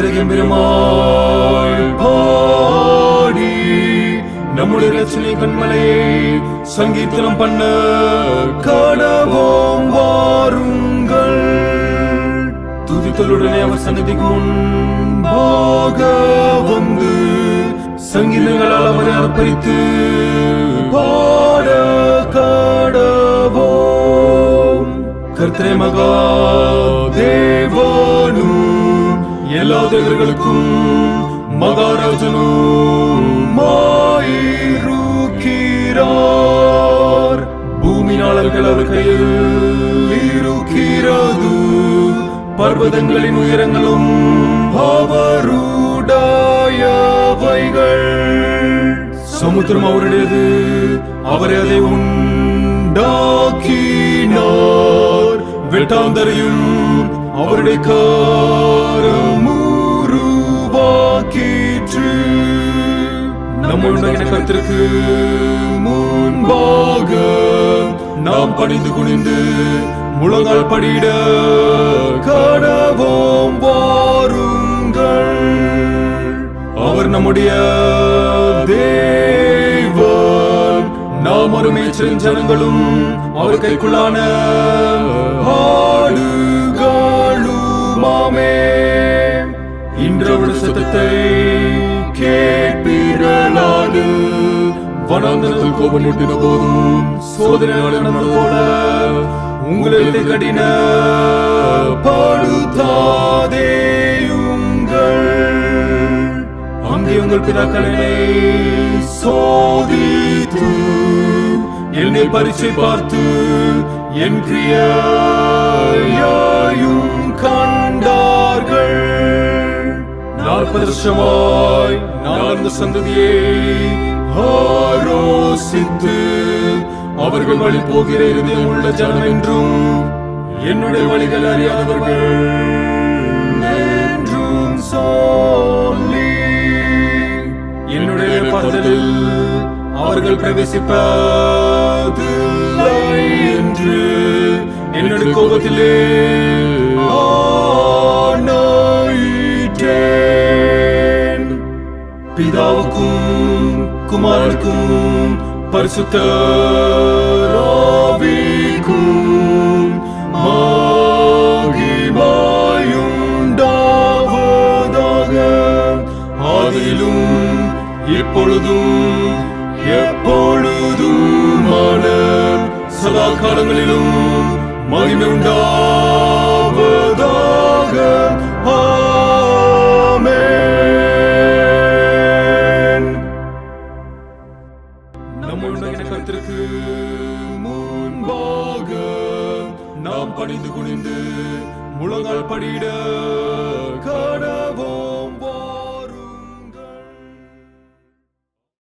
கர்த்தரை கம்பீரமாய் பாடி நம்முடைய ரச்சனை கண்மலையை சங்கீர்த்தனம் பண்ண கடவோம் வாருங்கள் துதித்தலுடனே அவர் சன்னதிக்கு முன்பாக வந்து சங்கீதங்களால் அவரை அர்ப்பணித்து பாட கடவோம் கர்த்தரே மகா தேவனும் எல்லா தேவர்களுக்கும் மகாராஜனும் மாயிருக்கிறார் பூமி நாளர்கள் அவர் கையில் இருக்கிறது பர்வதங்களின் உயரங்களும் அவருடையவைகள் சமுத்திரம் அவருடையது அவரே அதை உண்டாக்கினார் வெட்டாந்தரையும் அவருடைய காரம் உருவாக்கிற்று நம்முடைய கருத்திற்கு முன்பாக நாம் பணிந்து குனிந்து முழங்கால் படியிட கடவோம் வாருங்கள் அவர் நம்முடைய தேவன் நாம் ஒரு மேய்ச்சலின் ஜனங்களும் அவர் கைக்குள்ளான ஆடுகளுமாமே இன்றவருடைய சத்தத்தை கேட்பீர்களாது வனாந்தரத்தில் கோபம் ஊட்டின போதும் சோதனை நடந்தது போல உங்களுக்கு கடின படுத்தாதேயுங்கள் அங்கே உங்கள் பிதாக்களை சோதித்து என்னை பரீட்சை பார்த்து என் கிரியாயும் கண்டார்கள் நாற்பது வருஷமாய் நான் அந்த சந்ததியை ஆரோசித்து அவர்கள் வழி போகிற இருதயம் உள்ள ஜனம் என்றும் என்னுடைய வழிகள் அறியாதவர்கள் என்றும் சொல்லி என்னுடைய பதலில் அவர்கள் பிரவேசிப்பதில்லை என்று என்னுடைய கோபத்திலே ஆணையிட்டேன் பிதாவுக்கும் குமாரனுக்கும் பரிசுத்த ஆவிக்கும் மகிமையுண்டாவதாக ஆதியிலும் இப்பொழுதும் எப்பொழுதுமான சதா காலங்களிலும் மகிமை உண்டாவதாக ஆமென் நம்முடைய கருத்திற்கு முன்பாக நாம் பணிந்து குனிந்து முழங்கால் படியிட கடவோம்